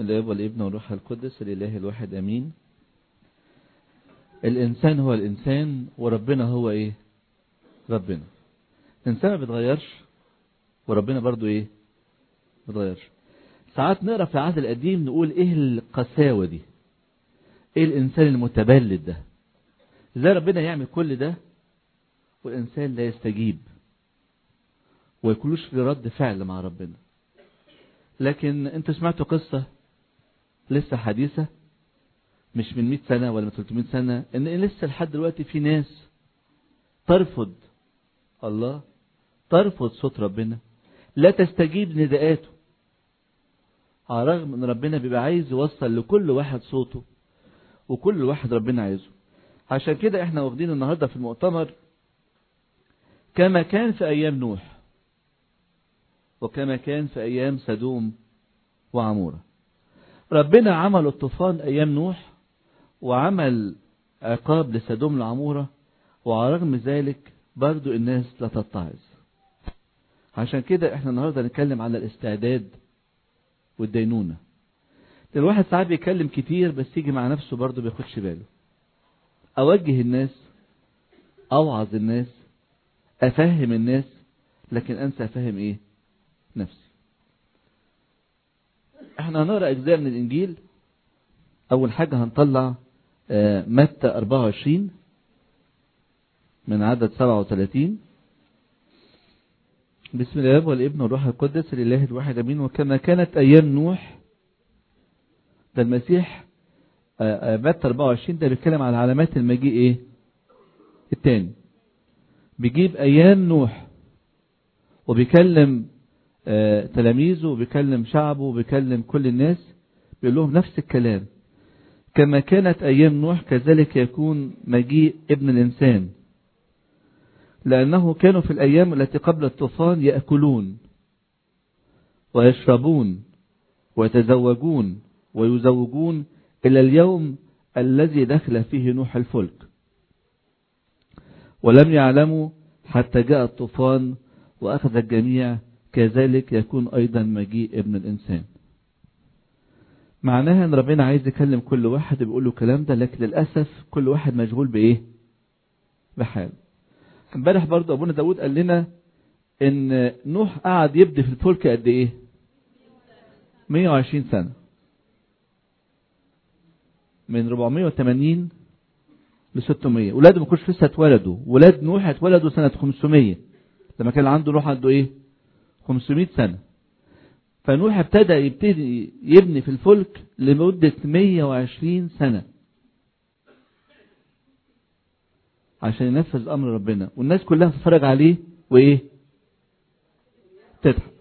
بسم الله والابن والروح القدس الإله الواحد أمين الإنسان هو الإنسان وربنا هو إيه ربنا الإنسان ما بيتغيرش وربنا برضو إيه ما بيتغيرش ساعات نقرأ في العهد القديم نقول إيه القساوة دي إيه الإنسان المتبلد ده إزاي ربنا يعمل كل ده والإنسان لا يستجيب ويكونوش في رد فعل مع ربنا لكن انت سمعتوا قصة لسه حديثة مش من 100 سنة ولا من 300 سنة ان لسه لحد دلوقتي في ناس ترفض الله ترفض صوت ربنا لا تستجيب نداءاته على الرغم ان ربنا بيبقى عايز يوصل لكل واحد صوته وكل واحد ربنا عايزه عشان كده احنا واخدين النهاردة في المؤتمر كما كان في ايام نوح وكما كان في أيام سدوم وعمورة ربنا عمل الطوفان أيام نوح وعمل عقاب لسدوم وعمورة وعلى رغم ذلك برضو الناس لا تتعظ عشان كده احنا النهاردة نتكلم على الاستعداد والدينونة الواحد ساعات بيتكلم كتير بس يجي مع نفسه برضو بياخدش باله أوجه الناس أوعظ الناس أفهم الناس لكن أنسى أفهم إيه نفسي احنا هنقرا اجزاء من الانجيل اول حاجه هنطلع متى 24 من عدد 37 بسم الله والابن والروح القدس الاله الواحد امين وكما كانت ايام نوح ده المسيح متى 24 ده بيتكلم على علامات المجيء ايه التاني بيجيب ايام نوح وبيكلم تلاميذه وبيكلم شعبه وبيكلم كل الناس بيقول لهم نفس الكلام كما كانت أيام نوح كذلك يكون مجيء ابن الإنسان لأنه كانوا في الأيام التي قبل الطوفان يأكلون ويشربون ويتزوجون ويزوجون إلى اليوم الذي دخل فيه نوح الفلك ولم يعلموا حتى جاء الطوفان وأخذ الجميع كذلك يكون أيضا مجيء ابن الإنسان معناها ان ربنا عايز يكلم كل واحد بيقول له الكلام ده لكن للأسف كل واحد مشغول بإيه بحال امبارح برضه أبونا داود قال لنا ان نوح قعد يبدي في الفلك قد ايه 120 سنة من 480 ل 600 ولاده ما كانوش لسه اتولدوا ولاد نوح اتولدوا سنة 500 لما كان عنده نوح عنده ايه 500 سنة فنوح ابتدى يبتدي يبني في الفلك لمدة 120 سنة عشان ينفذ أمر ربنا والناس كلها تتفرج عليه وإيه تضحك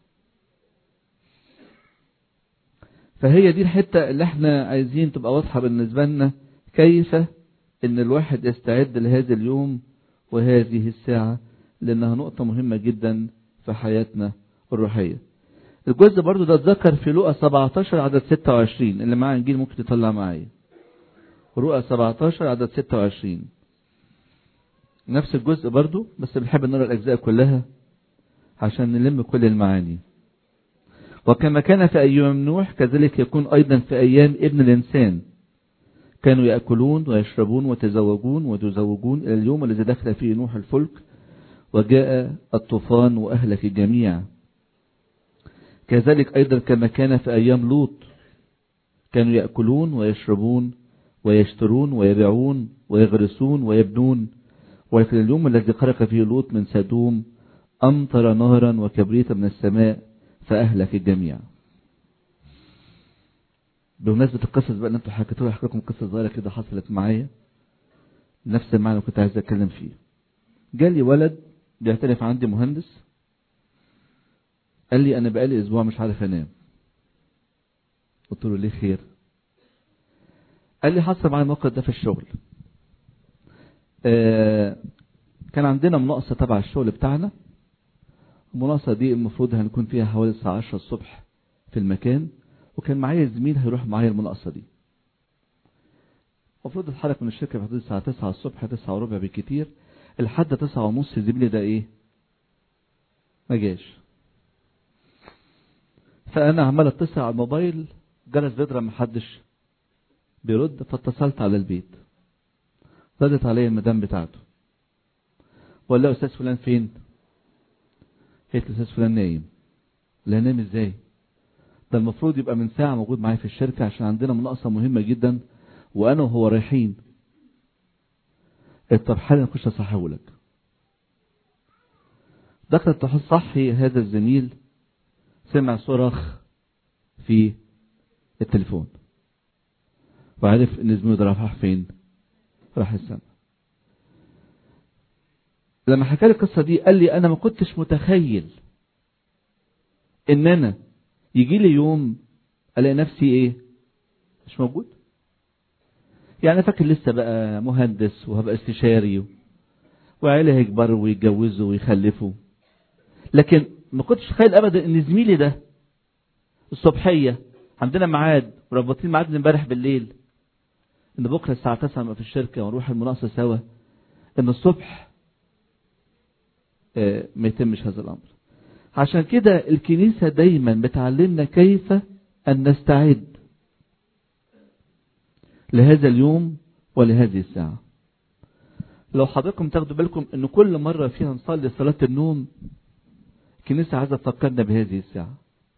فهي دي الحتة اللي احنا عايزين تبقى واضحة بالنسبة لنا كيف ان الواحد يستعد لهذا اليوم وهذه الساعة لانها نقطة مهمة جدا في حياتنا الروحية الجزء برضو ده اتذكر في لقى 17 عدد 26 اللي معاه انجيل ممكن تطلع معايا رؤى 17 عدد 26 نفس الجزء برضو بس بنحب نقرا الاجزاء كلها عشان نلم كل المعاني وكما كان في ايام نوح كذلك يكون ايضا في ايام ابن الانسان كانوا ياكلون ويشربون ويتزوجون ويتزوجون الى اليوم الذي دخل فيه نوح الفلك وجاء الطوفان وأهلك الجميع كذلك أيضا كما كان في أيام لوط كانوا يأكلون ويشربون ويشترون ويبيعون ويغرسون ويبنون ولكن اليوم الذي خرق فيه لوط من سدوم أمطر نهرا وكبريتا من السماء فأهلك الجميع بمناسبة القصص بقى اللي انتوا حكيتوها احكي لكم قصة صغيرة كده حصلت معايا نفس المعنى اللي كنت عايز اتكلم فيه جالي ولد بيعترف عندي مهندس قال لي انا بقالي اسبوع مش عارف انام قلت له ليه خير قال لي حصل معايا الموقف ده في الشغل آه كان عندنا مناقصة تبع الشغل بتاعنا المناقصة دي المفروض هنكون فيها حوالي الساعة 10 الصبح في المكان وكان معايا زميل هيروح معايا المناقصة دي المفروض اتحرك من الشركة في حدود الساعة 9 الصبح 9 وربع بالكتير لحد 9 ونص زميلي ده ايه ما جاش فانا عمال اتصل على الموبايل جرس بيضرب محدش بيرد فاتصلت على البيت ردت عليا المدام بتاعته وقال له استاذ فلان فين قلت له استاذ فلان نايم لا نايم ازاي ده المفروض يبقى من ساعة موجود معايا في الشركة عشان عندنا مناقصة مهمة جدا وانا وهو رايحين طب حالا نخش اصحيه لك دخلت تصحي هذا الزميل سمع صراخ في التليفون وعرف ان زميله ده راح فين راح السماء لما حكى لي القصه دي قال لي انا ما كنتش متخيل ان انا يجي لي يوم الاقي نفسي ايه مش موجود يعني فاكر لسه بقى مهندس وهبقى استشاري وعيله هيكبروا ويتجوزوا ويخلفوا لكن ما كنتش اتخيل ابدا ان زميلي ده الصبحيه عندنا ميعاد وربطين ميعاد من امبارح بالليل ان بكره الساعه 9 نبقى في الشركه ونروح المناقصه سوا ان الصبح آه، ما يتمش هذا الامر عشان كده الكنيسه دايما بتعلمنا كيف ان نستعد لهذا اليوم ولهذه الساعه لو حضراتكم تاخدوا بالكم ان كل مره فيها نصلي صلاه النوم الكنيسه عايزه تفكرنا بهذه الساعه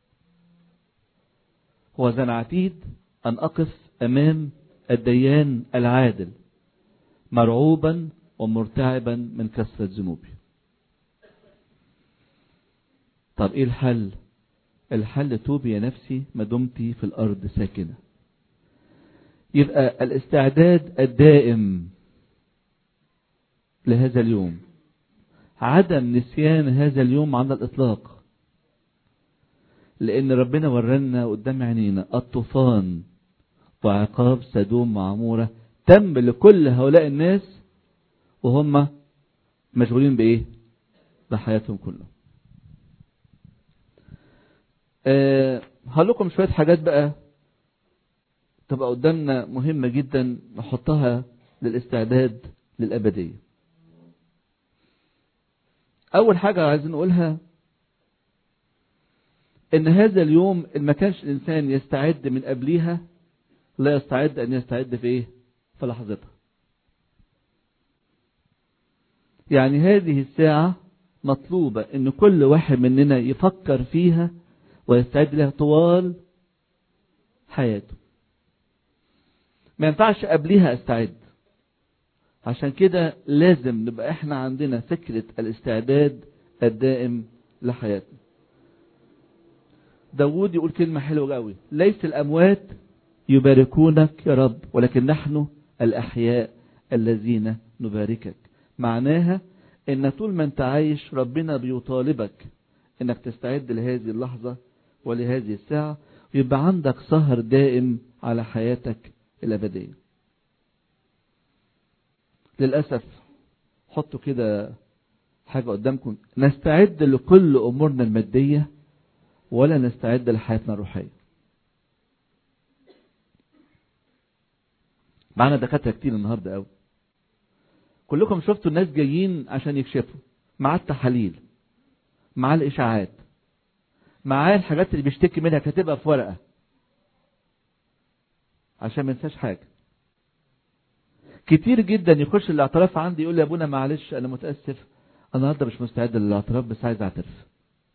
هو ذا عتيد أن أقف أمام الديان العادل مرعوبا ومرتعبا من كثرة ذنوبي طب إيه الحل الحل توبي يا نفسي ما دمت في الأرض ساكنة يبقى الاستعداد الدائم لهذا اليوم عدم نسيان هذا اليوم على الإطلاق لأن ربنا ورانا قدام عينينا الطوفان وعقاب سدوم وعمورة تم لكل هؤلاء الناس وهم مشغولين بإيه؟ بحياتهم كلهم. أه هقول لكم شوية حاجات بقى تبقى قدامنا مهمة جدا نحطها للاستعداد للأبدية. أول حاجة عايزين نقولها ان هذا اليوم ما كانش الانسان يستعد من قبليها لا يستعد ان يستعد في ايه في لحظتها يعني هذه الساعة مطلوبة ان كل واحد مننا يفكر فيها ويستعد لها طوال حياته ما ينفعش قبليها استعد عشان كده لازم نبقى احنا عندنا فكرة الاستعداد الدائم لحياتنا داود يقول كلمة حلوة قوي ليس الأموات يباركونك يا رب ولكن نحن الأحياء الذين نباركك معناها ان طول ما انت عايش ربنا بيطالبك انك تستعد لهذه اللحظة ولهذه الساعة ويبقى عندك سهر دائم على حياتك الأبدية للأسف حطوا كده حاجة قدامكم نستعد لكل أمورنا المادية ولا نستعد لحياتنا الروحية معانا دكاترة كتير النهاردة قوي كلكم شفتوا الناس جايين عشان يكشفوا معاه التحاليل معاه الإشاعات معاه الحاجات اللي بيشتكي منها كاتبها في ورقة عشان ما ينساش حاجة كتير جدا يخش الاعتراف عندي يقول لي يا ابونا معلش انا متاسف انا النهارده مش مستعد للاعتراف بس عايز اعترف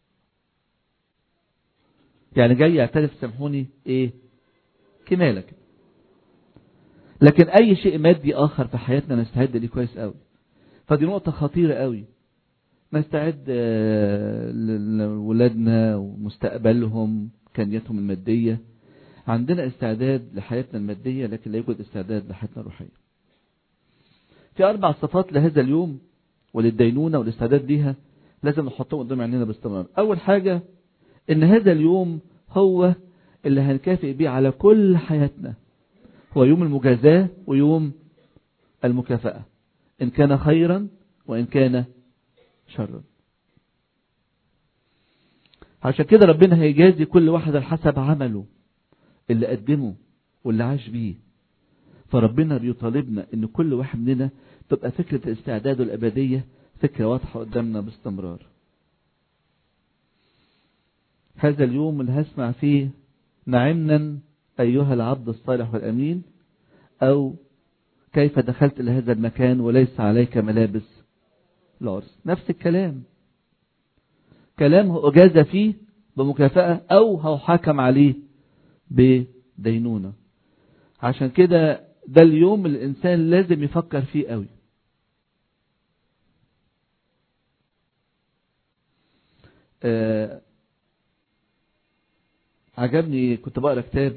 يعني جاي يعترف سامحوني ايه كمالة كده لكن اي شيء مادي اخر في حياتنا نستعد ليه كويس قوي فدي نقطة خطيرة قوي نستعد لولادنا ومستقبلهم كنيتهم المادية عندنا استعداد لحياتنا المادية لكن لا يوجد استعداد لحياتنا الروحية في أربع صفات لهذا اليوم وللدينونة والاستعداد ليها لازم نحطهم قدام عينينا باستمرار أول حاجة إن هذا اليوم هو اللي هنكافئ بيه على كل حياتنا هو يوم المجازاة ويوم المكافأة إن كان خيرا وإن كان شرا عشان كده ربنا هيجازي كل واحد على حسب عمله اللي قدمه واللي عاش بيه فربنا بيطالبنا ان كل واحد مننا تبقى فكرة الاستعداد الأبدية فكرة واضحة قدامنا باستمرار هذا اليوم اللي هسمع فيه نعمنا أيها العبد الصالح والأمين أو كيف دخلت إلى هذا المكان وليس عليك ملابس العرس نفس الكلام كلام أجاز فيه بمكافأة أو هو حكم عليه بدينونة عشان كده ده اليوم الإنسان لازم يفكر فيه قوي آه عجبني كنت بقرا كتاب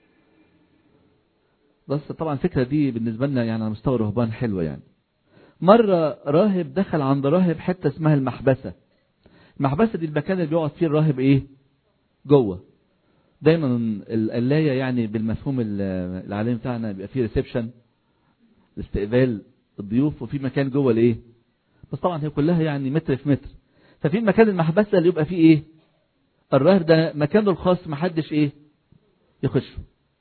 بس طبعا الفكرة دي بالنسبة لنا يعني على مستوى رهبان حلوة يعني مرة راهب دخل عند راهب حتة اسمها المحبسة المحبسة دي المكان اللي بيقعد فيه الراهب ايه جوه دايما القلاية يعني بالمفهوم العالمي بتاعنا بيبقى فيه ريسبشن لاستقبال الضيوف وفي مكان جوه الايه بس طبعا هي كلها يعني متر في متر ففي مكان المحبسة اللي يبقى فيه ايه الراهب ده مكانه الخاص محدش ايه يخشه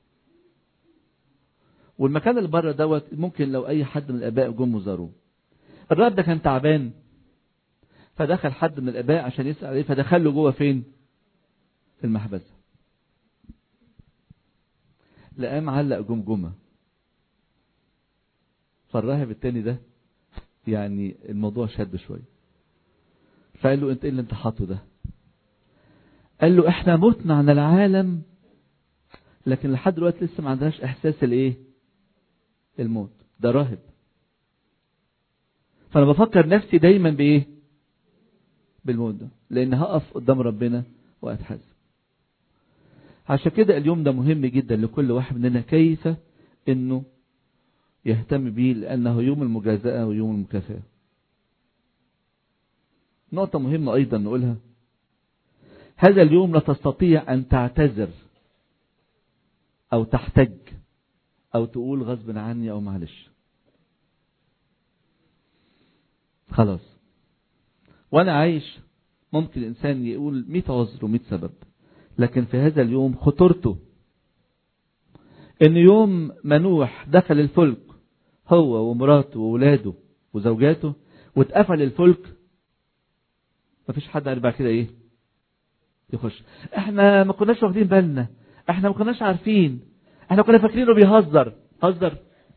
والمكان اللي بره دوت ممكن لو اي حد من الاباء جم وزاروه الراهب ده كان تعبان فدخل حد من الاباء عشان يسال عليه فدخل له جوه فين في المحبسه لقاه معلق جمجمه فالراهب التاني ده يعني الموضوع شد شويه فقال له انت ايه اللي انت حاطه ده قال له احنا متنا عن العالم لكن لحد دلوقتي لسه ما عندناش احساس الايه الموت ده راهب فانا بفكر نفسي دايما بايه بالموت ده لان هقف قدام ربنا واتحاسب عشان كده اليوم ده مهم جدا لكل واحد مننا كيف انه يهتم بيه لانه يوم المجازاه ويوم المكافاه نقطه مهمه ايضا نقولها هذا اليوم لا تستطيع ان تعتذر او تحتج او تقول غصب عني او معلش خلاص وانا عايش ممكن الانسان يقول مئة عذر ومئة سبب لكن في هذا اليوم خطورته ان يوم منوح دخل الفلك هو ومراته وولاده وزوجاته واتقفل الفلك مفيش حد عارف بعد كده ايه يخش احنا ما كناش واخدين بالنا احنا ما كناش عارفين احنا كنا فاكرينه بيهزر هزر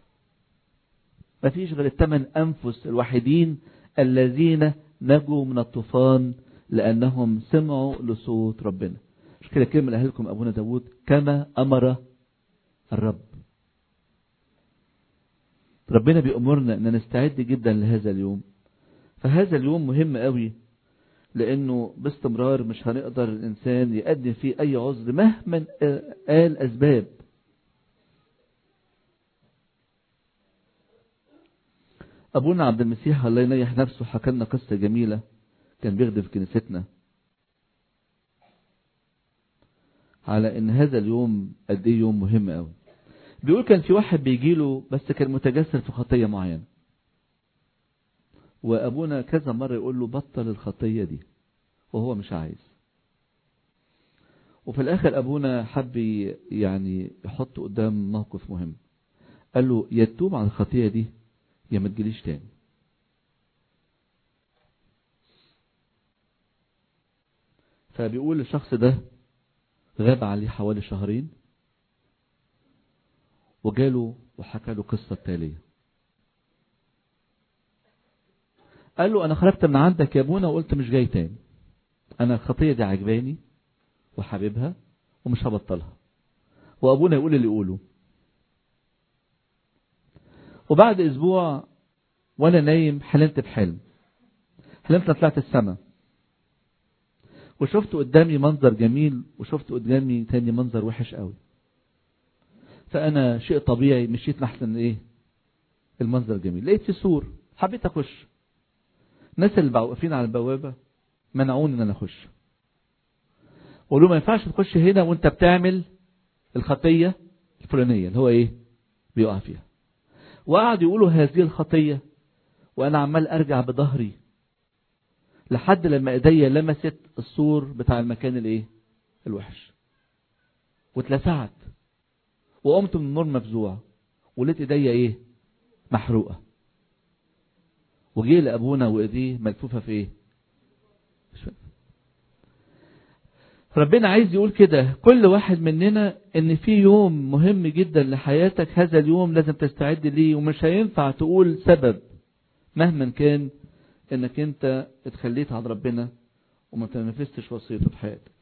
مفيش غير الثمان انفس الوحيدين الذين نجوا من الطوفان لانهم سمعوا لصوت ربنا مش كده كلمه اللي لكم ابونا داود كما امر الرب ربنا بيأمرنا ان نستعد جدا لهذا اليوم فهذا اليوم مهم قوي لانه باستمرار مش هنقدر الانسان يقدم فيه اي عذر مهما قال اسباب ابونا عبد المسيح الله ينيح نفسه حكى لنا قصه جميله كان بيخدم في كنيستنا على ان هذا اليوم قد ايه يوم مهم قوي بيقول كان في واحد بيجي له بس كان متجسر في خطيه معينه وابونا كذا مره يقول له بطل الخطيه دي وهو مش عايز وفي الاخر ابونا حب يعني يحط قدام موقف مهم قال له يا تتوب عن الخطيه دي يا ما تجيليش تاني فبيقول الشخص ده غاب عليه حوالي شهرين وجاله وحكى له القصة التالية قال له أنا خرجت من عندك يا أبونا وقلت مش جاي تاني أنا الخطية دي عجباني وحبيبها ومش هبطلها وأبونا يقول اللي يقوله وبعد أسبوع وأنا نايم حلمت بحلم حلمت طلعت السماء وشفت قدامي منظر جميل وشفت قدامي تاني منظر وحش قوي فأنا شيء طبيعي مشيت لحسن إيه المنظر جميل لقيت في سور حبيت أخش الناس اللي واقفين على البوابة منعوني إن أنا أخش وقالوا ما ينفعش تخش هنا وأنت بتعمل الخطية الفلانية اللي هو إيه بيقع فيها وقعدوا يقولوا هذه الخطية وأنا عمال أرجع بظهري لحد لما ايديا لمست السور بتاع المكان الايه الوحش واتلسعت وقمت من النور مفزوع ولقيت ايديا ايه محروقه وجه لابونا وايديه ملفوفه في ايه ربنا عايز يقول كده كل واحد مننا ان في يوم مهم جدا لحياتك هذا اليوم لازم تستعد ليه ومش هينفع تقول سبب مهما كان انك انت اتخليت عن ربنا وما تنفذتش وصيته في حياتك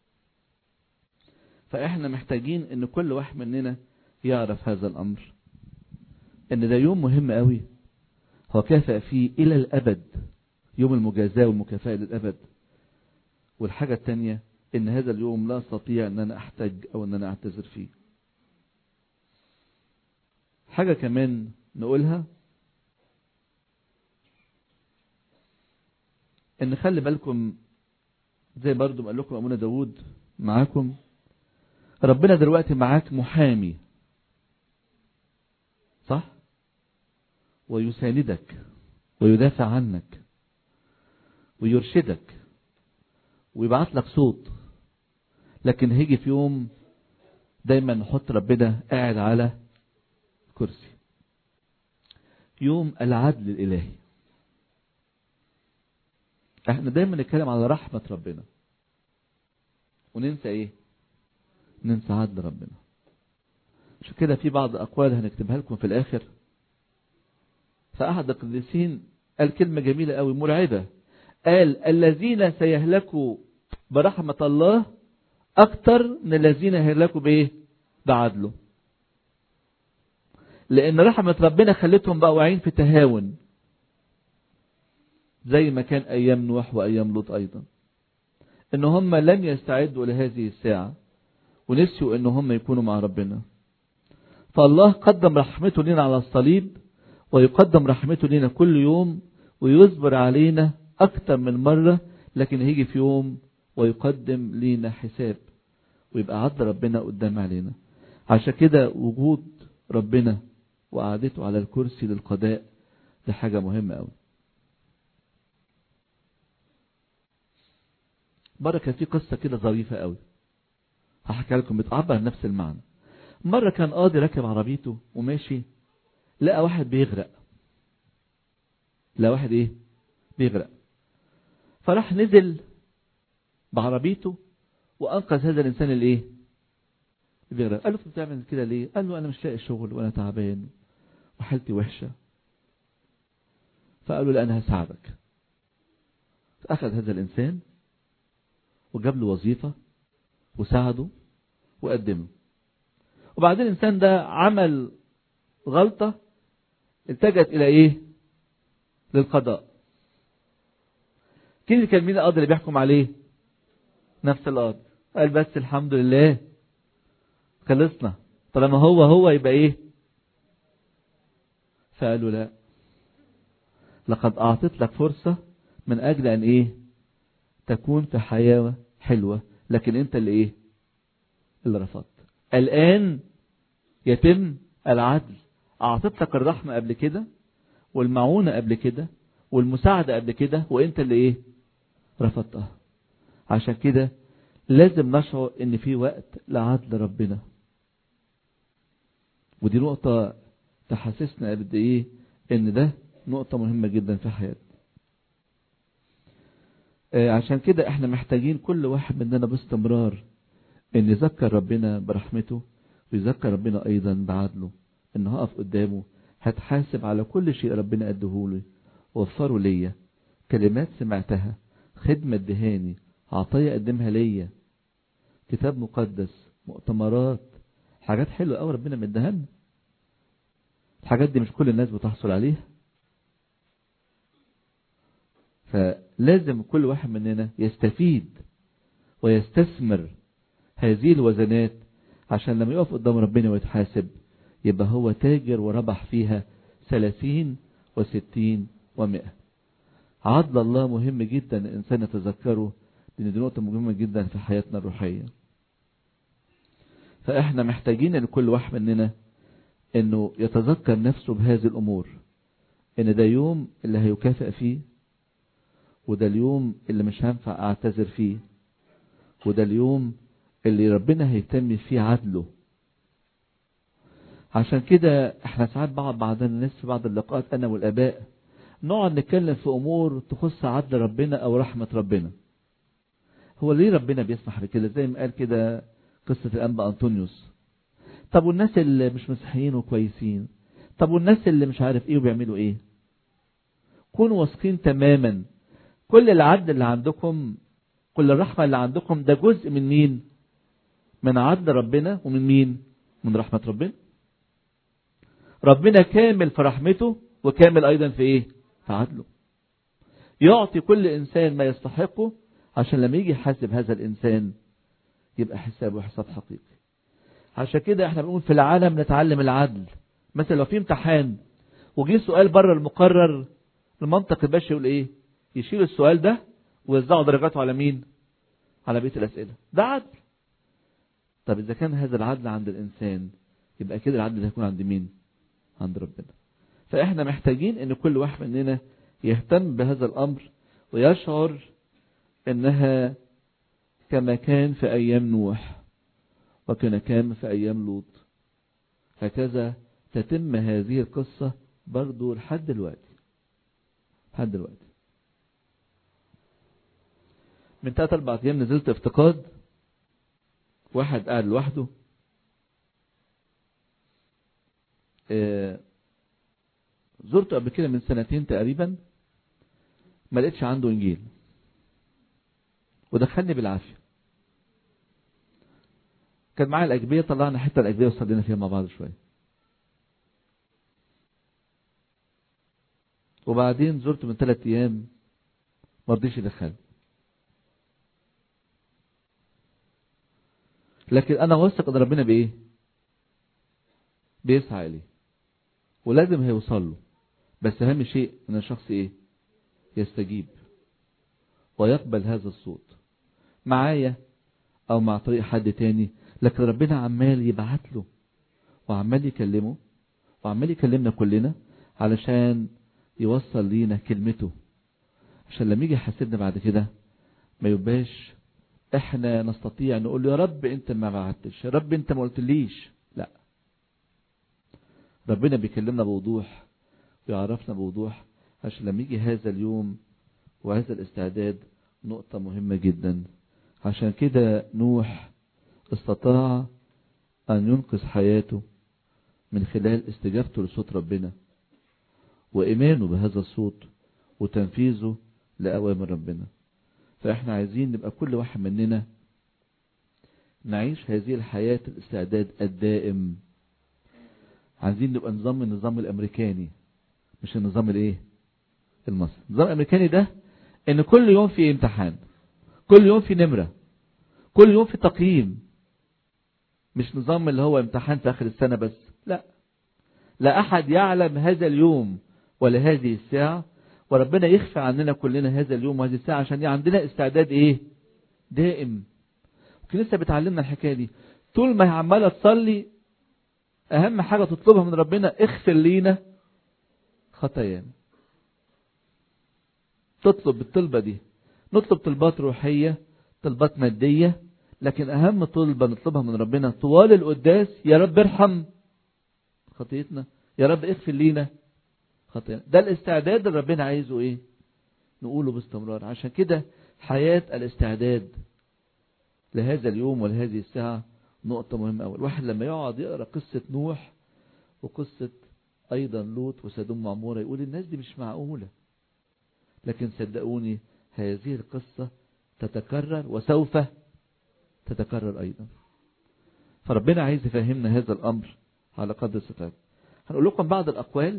فاحنا محتاجين ان كل واحد مننا يعرف هذا الامر ان ده يوم مهم قوي هو كافئ فيه الى الابد يوم المجازاة والمكافأة للابد والحاجة التانية ان هذا اليوم لا استطيع ان انا احتاج او ان انا اعتذر فيه حاجة كمان نقولها ان خلي بالكم زي برضو ما قال لكم ابونا داود معاكم ربنا دلوقتي معاك محامي صح ويساندك ويدافع عنك ويرشدك ويبعت لك صوت لكن هيجي في يوم دايما نحط ربنا قاعد على كرسي يوم العدل الالهي احنا دايما نتكلم على رحمة ربنا وننسى ايه ننسى عدل ربنا عشان كده في بعض اقوال هنكتبها لكم في الاخر فاحد القديسين قال كلمة جميلة قوي مرعبة قال الذين سيهلكوا برحمة الله اكتر من الذين يهلكوا بايه بعدله لان رحمة ربنا خلتهم بقوا واعيين في تهاون زي ما كان ايام نوح وايام لوط ايضا ان هم لم يستعدوا لهذه الساعة ونسيوا ان هم يكونوا مع ربنا فالله قدم رحمته لنا على الصليب ويقدم رحمته لنا كل يوم ويصبر علينا اكتر من مرة لكن هيجي في يوم ويقدم لنا حساب ويبقى عدل ربنا قدام علينا عشان كده وجود ربنا وقعدته على الكرسي للقضاء دي حاجة مهمة قوي مرة كان في قصة كده ظريفة قوي هحكي لكم بتعبر عن نفس المعنى مرة كان قاضي راكب عربيته وماشي لقى واحد بيغرق لقى واحد ايه بيغرق فراح نزل بعربيته وانقذ هذا الانسان الايه بيغرق قال له بتعمل كده ليه قال له انا مش لاقي شغل وانا تعبان وحالتي وحشة فقال له لا انا هساعدك فاخذ هذا الانسان وجاب له وظيفة وساعده وقدمه وبعدين الإنسان ده عمل غلطة التجت إلى إيه للقضاء كيف كان مين القاضي اللي بيحكم عليه نفس القاضي قال بس الحمد لله خلصنا طالما هو هو يبقى ايه فقالوا لا لقد اعطيت لك فرصة من اجل ان ايه تكون في حياة حلوة لكن انت اللي ايه اللي رفضت الان يتم العدل اعطيت لك الرحمة قبل كده والمعونة قبل كده والمساعدة قبل كده وانت اللي ايه رفضتها عشان كده لازم نشعر ان في وقت لعدل ربنا ودي نقطة تحسسنا قد ايه ان ده نقطة مهمة جدا في حياتنا عشان كده احنا محتاجين كل واحد مننا باستمرار ان يذكر ربنا برحمته ويذكر ربنا ايضا بعدله ان هقف قدامه هتحاسب على كل شيء ربنا ادهولي وفره ليا كلمات سمعتها خدمة دهاني عطية قدمها ليا كتاب مقدس مؤتمرات حاجات حلوة قوي ربنا مديها لنا الحاجات دي مش كل الناس بتحصل عليها فلازم كل واحد مننا يستفيد ويستثمر هذه الوزنات عشان لما يقف قدام ربنا ويتحاسب يبقى هو تاجر وربح فيها ثلاثين وستين ومئة عدل الله مهم جدا الإنسان يتذكره لأن دي نقطة مهمة جدا في حياتنا الروحية فإحنا محتاجين أن كل واحد مننا أنه يتذكر نفسه بهذه الأمور أن ده يوم اللي هيكافئ فيه وده اليوم اللي مش هينفع أعتذر فيه وده اليوم اللي ربنا هيتم فيه عدله عشان كده احنا ساعات بعض بعض الناس في بعض اللقاءات انا والاباء نقعد نتكلم في امور تخص عدل ربنا او رحمة ربنا هو ليه ربنا بيسمح بكده زي ما قال كده قصة الأنبا أنطونيوس طب والناس اللي مش مسيحيين وكويسين طب والناس اللي مش عارف ايه وبيعملوا ايه كونوا واثقين تماما كل العدل اللي عندكم كل الرحمة اللي عندكم ده جزء من مين من عدل ربنا ومن مين من رحمة ربنا ربنا كامل في رحمته وكامل أيضا في إيه في عدله يعطي كل إنسان ما يستحقه عشان لما يجي يحاسب هذا الإنسان يبقى حسابه حساب حقيقي عشان كده احنا بنقول في العالم نتعلم العدل مثلا لو في امتحان وجي سؤال بره المقرر المنطق البشري يقول ايه يشيل السؤال ده ويوزعوا درجاته على مين على بيت الأسئلة ده عدل طب إذا كان هذا العدل عند الإنسان يبقى كده العدل هيكون عند مين عند ربنا فإحنا محتاجين أن كل واحد مننا يهتم بهذا الأمر ويشعر أنها كما كان في أيام نوح وكما كان في أيام لوط هكذا تتم هذه القصة برضو لحد دلوقتي لحد دلوقتي من ثلاث أربع أيام نزلت افتقاد واحد قاعد لوحده اه زرته قبل كده من سنتين تقريبا ما لقيتش عنده انجيل ودخلني بالعافيه كان معايا الاجبيه طلعنا حته الاجبيه وصلينا فيها مع بعض شويه وبعدين زرته من ثلاث ايام ما رضيش يدخلني لكن انا واثق ان ربنا بايه بيسعى اليه ولازم هيوصل له بس اهم شيء ان الشخص ايه يستجيب ويقبل هذا الصوت معايا او مع طريق حد تاني لكن ربنا عمال يبعت له وعمال يكلمه وعمال يكلمنا كلنا علشان يوصل لينا كلمته عشان لما يجي يحاسبنا بعد كده ما يبقاش احنا نستطيع نقول له يا رب انت ما بعتش يا رب انت ما قلتليش لا ربنا بيكلمنا بوضوح ويعرفنا بوضوح عشان لما يجي هذا اليوم وهذا الاستعداد نقطة مهمة جدا عشان كده نوح استطاع أن ينقذ حياته من خلال استجابته لصوت ربنا وإيمانه بهذا الصوت وتنفيذه لأوامر ربنا فإحنا عايزين نبقى كل واحد مننا نعيش هذه الحياة الاستعداد الدائم عايزين نبقى نظام النظام الأمريكاني مش النظام الايه المصري النظام الأمريكاني ده ان كل يوم في امتحان كل يوم في نمرة كل يوم في تقييم مش نظام اللي هو امتحان في آخر السنة بس لا لا أحد يعلم هذا اليوم ولا هذه الساعة وربنا يخفى عننا كلنا هذا اليوم وهذه الساعة عشان عندنا استعداد ايه دائم لسه بتعلمنا الحكاية دي طول ما هي عمالة تصلي اهم حاجة تطلبها من ربنا اغفر لينا خطايانا تطلب بالطلبة دي نطلب طلبات روحية طلبات مادية لكن اهم طلبة نطلبها من ربنا طوال القداس يا رب ارحم خطيتنا يا رب اغفر لينا خطيئة ده الاستعداد اللي ربنا عايزه ايه نقوله باستمرار عشان كده حياة الاستعداد لهذا اليوم ولهذه الساعة نقطة مهمة أول واحد لما يقعد يقرأ قصة نوح وقصة أيضا لوط وسدوم معمورة يقول الناس دي مش معقولة لكن صدقوني هذه القصة تتكرر وسوف تتكرر أيضا فربنا عايز يفهمنا هذا الأمر على قدر استطاعته هنقول لكم بعض الأقوال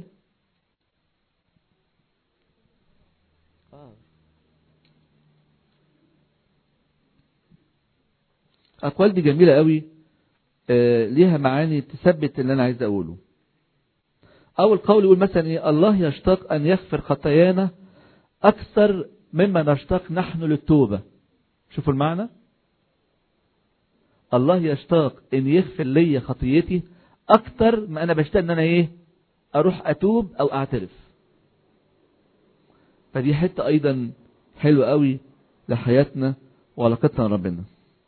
أقوال دي جميلة قوي آه ليها معاني تثبت اللي أنا عايز أقوله أول قول يقول مثلا إيه الله يشتاق أن يغفر خطايانا أكثر مما نشتاق نحن للتوبة شوفوا المعنى الله يشتاق أن يغفر لي خطيتي أكثر ما أنا بشتاق أن أنا إيه أروح أتوب أو أعترف فدي حتة أيضا حلوة قوي لحياتنا وعلاقتنا ربنا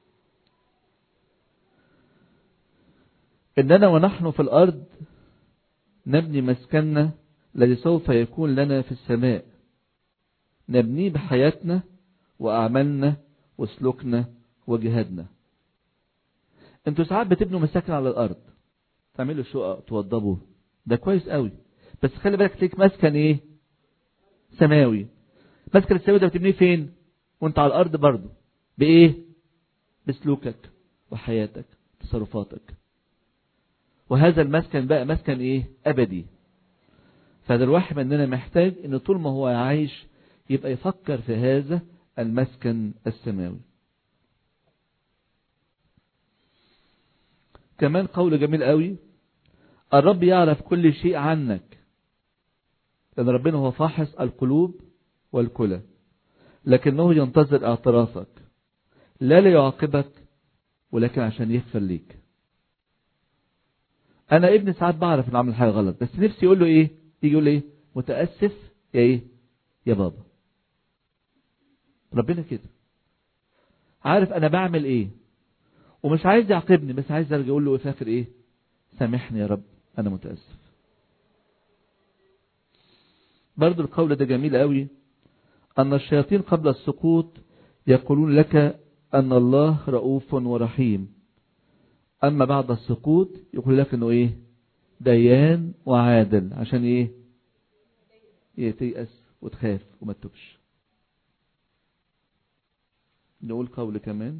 إننا ونحن في الأرض نبني مسكننا الذي سوف يكون لنا في السماء نبنيه بحياتنا وأعمالنا وسلوكنا وجهادنا انتوا ساعات بتبنوا مساكن على الارض تعملوا شقق توضبوا ده كويس قوي بس خلي بالك ليك مسكن ايه سماوي مسكن السماوي ده بتبنيه فين وانت على الارض برضه بايه بسلوكك وحياتك تصرفاتك وهذا المسكن بقى مسكن ايه ابدي فهذا الواحد مننا محتاج ان طول ما هو عايش يبقى يفكر في هذا المسكن السماوي كمان قول جميل قوي الرب يعرف كل شيء عنك لأن ربنا هو فاحص القلوب والكلى لكنه ينتظر اعترافك لا ليعاقبك ولكن عشان يغفر ليك انا ابني ساعات بعرف ان عامل حاجه غلط بس نفسي يقول له ايه يجي يقول ايه متاسف يا ايه يا بابا ربنا كده عارف انا بعمل ايه ومش عايز يعاقبني بس عايز ارجع اقول له فاكر ايه سامحني يا رب انا متاسف برضو القول ده جميل قوي ان الشياطين قبل السقوط يقولون لك ان الله رؤوف ورحيم اما بعد السقوط يقول لك انه ايه ديان وعادل عشان ايه تيأس وتخاف وما تتوبش نقول قول كمان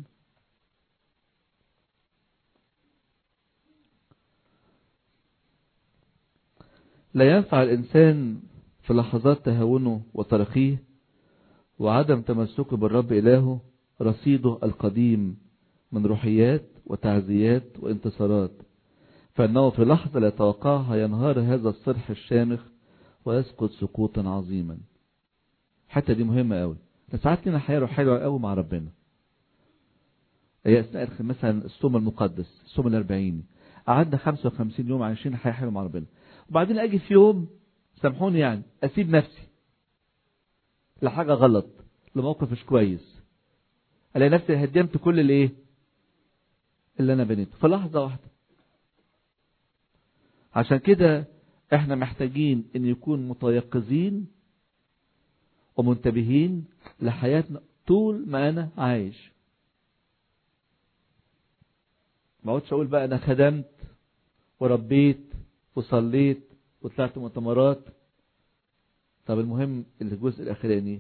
لا ينفع الإنسان في لحظات تهاونه وترخيه وعدم تمسكه بالرب إلهه رصيده القديم من روحيات وتعزيات وانتصارات فإنه في لحظة لا يتوقعها ينهار هذا الصرح الشامخ ويسقط سقوطا عظيما حتى دي مهمة قوي ساعات لنا حياة روحية قوي مع ربنا هي أثناء مثلا الصوم المقدس الصوم الأربعيني قعدنا 55 يوم عايشين حياة حلوة مع ربنا وبعدين أجي في يوم سامحوني يعني أسيب نفسي لحاجة غلط لموقف مش كويس ألاقي نفسي هدمت كل الإيه اللي أنا بنيته في لحظة واحدة عشان كده احنا محتاجين ان يكون متيقظين ومنتبهين لحياتنا طول ما انا عايش ما اقعدش اقول بقى انا خدمت وربيت وصليت وطلعت مؤتمرات طب المهم الجزء الاخراني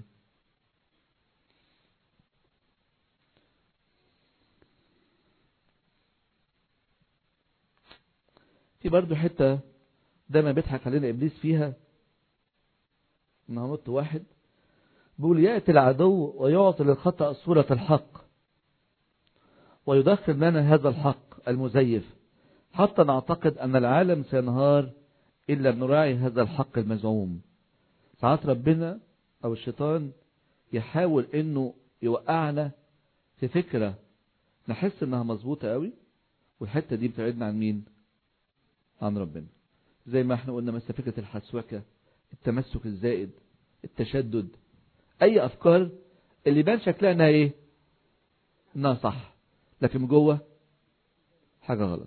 في برضو حته دايما بيضحك علينا ابليس فيها ان هنط واحد بيقول ياتي العدو ويعطي للخطا صوره الحق ويدخل لنا هذا الحق المزيف حتى نعتقد ان العالم سينهار الا بنراعي هذا الحق المزعوم ساعات ربنا او الشيطان يحاول انه يوقعنا في فكره نحس انها مظبوطه قوي والحته دي بتبعدنا عن مين عن ربنا زي ما احنا قلنا مثلا فكرة الحسوكة التمسك الزائد التشدد اي افكار اللي يبان شكلها انها ايه انها صح لكن من جوه حاجة غلط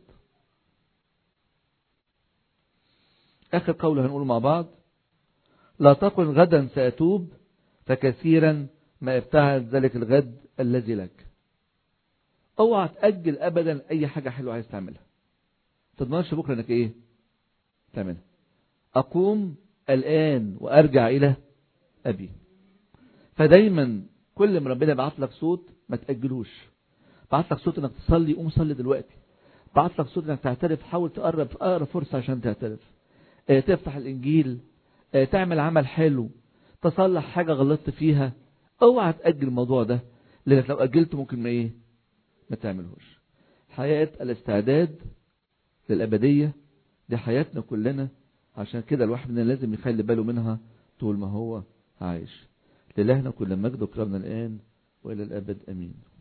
اخر قول هنقول مع بعض لا تقل غدا سأتوب فكثيرا ما ابتعد ذلك الغد الذي لك اوعى تأجل ابدا اي حاجة حلوة عايز تعملها تضمنش بكرة انك ايه تعملها أقوم الآن وأرجع إلى أبي فدايما كل ما ربنا بعت لك صوت ما تأجلوش بعت لك صوت انك تصلي قوم صلي دلوقتي بعت لك صوت انك تعترف حاول تقرب اقرب فرصة عشان تعترف اه تفتح الانجيل اه تعمل عمل حلو تصلح حاجة غلطت فيها اوعى تأجل الموضوع ده لانك لو أجلت ممكن ما ايه ما تعملهوش حياة الاستعداد للأبدية دي حياتنا كلنا عشان كده الواحد مننا لازم يخلي باله منها طول ما هو عايش لله كل مجد وكرمنا الآن وإلى الأبد أمين